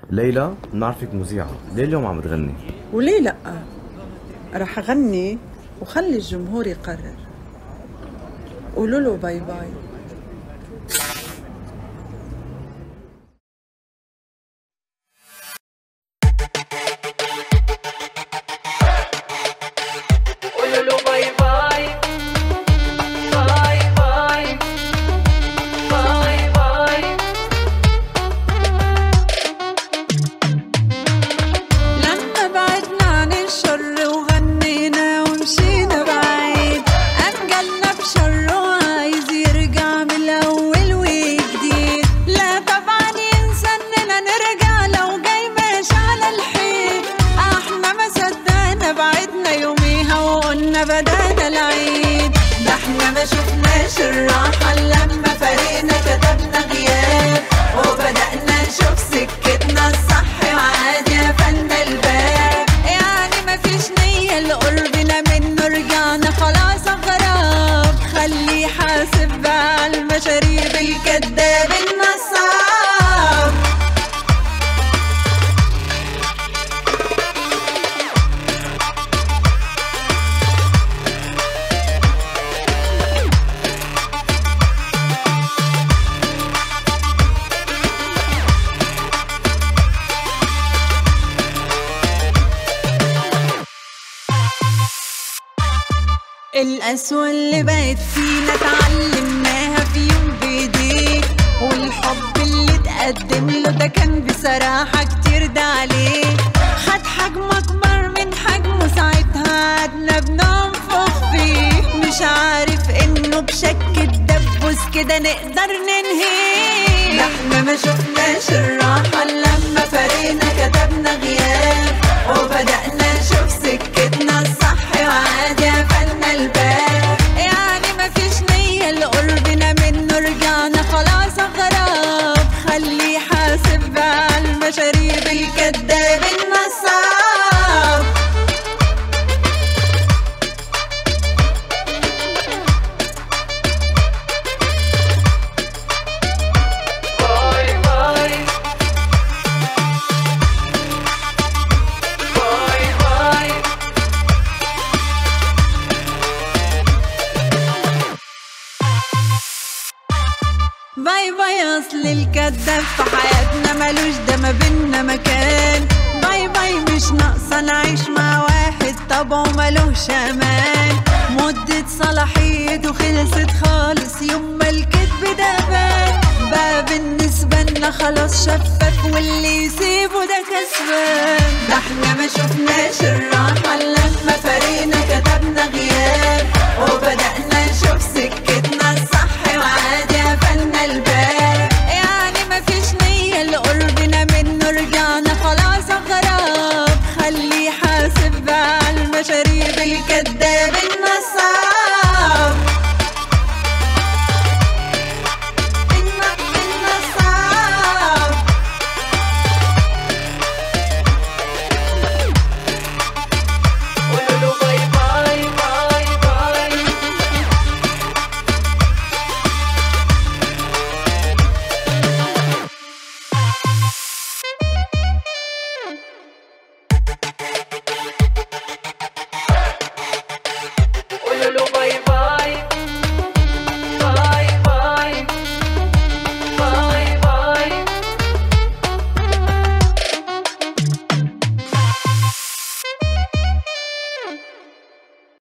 ليلى بنعرفك مذيعة ليه اليوم عم تغني؟ وليه لأ؟ رح أغني وخلي الجمهور يقرر قولوا له باي باي قولوا له باي باي باي باي باي باي لما بعدنا عن الشر وغنينا ومشينا بعيد أمجلنا بشر وعايز يرجع من الأول وجديد لا طبعا ينسى إننا نرجع لو جاي ماشي على الحيط احنا ما صدقنا بعدنا يوميها وقلنا بدانا العيد ده احنا ما شفناش الراحة لما فريقنا كتبنا غياب وبدأنا نشوف سكتنا الصح وعاد يا فن الباب يعني ما فيش نية لقربنا منه رجعنا خلاص غراب خليه حاسب بقى على المشاريب الكداب النصاب القسوة اللي بقت فينا اتعلمناها في يوم بايديه والحب اللي اتقدم له ده كان بصراحة كتير ده عليه خد حجم أكبر من حجمه ساعتها قعدنا بننفخ فيه مش عارف إنه بشك الدبوس كده نقدر ننهيه ده احنا ما شفناش الراحة لما فرينا كتبنا غياب وبدأنا نشوف سكتنا الصح وعاد يا فن الباب يعني ما فيش نية لقربنا منه رجعنا خلاص غراب خليه حاسب بقى على المشاريب الكداب النصاب باي باي باي باي باي باي اصل الكداب في حياتنا ملوش ده ما بينا مكان باي باي مش ناقصه نعيش مع واحد طبعه ملوش امان مدة صلاحيته خلصت خالص يوم ما الكدب ده بان بقى بالنسبة لنا خلاص شفاف واللي يسيبه ده كسبان ده احنا ما شفناش الراحة لما فرينا كتبنا غياب وبدأنا نشوف سكتنا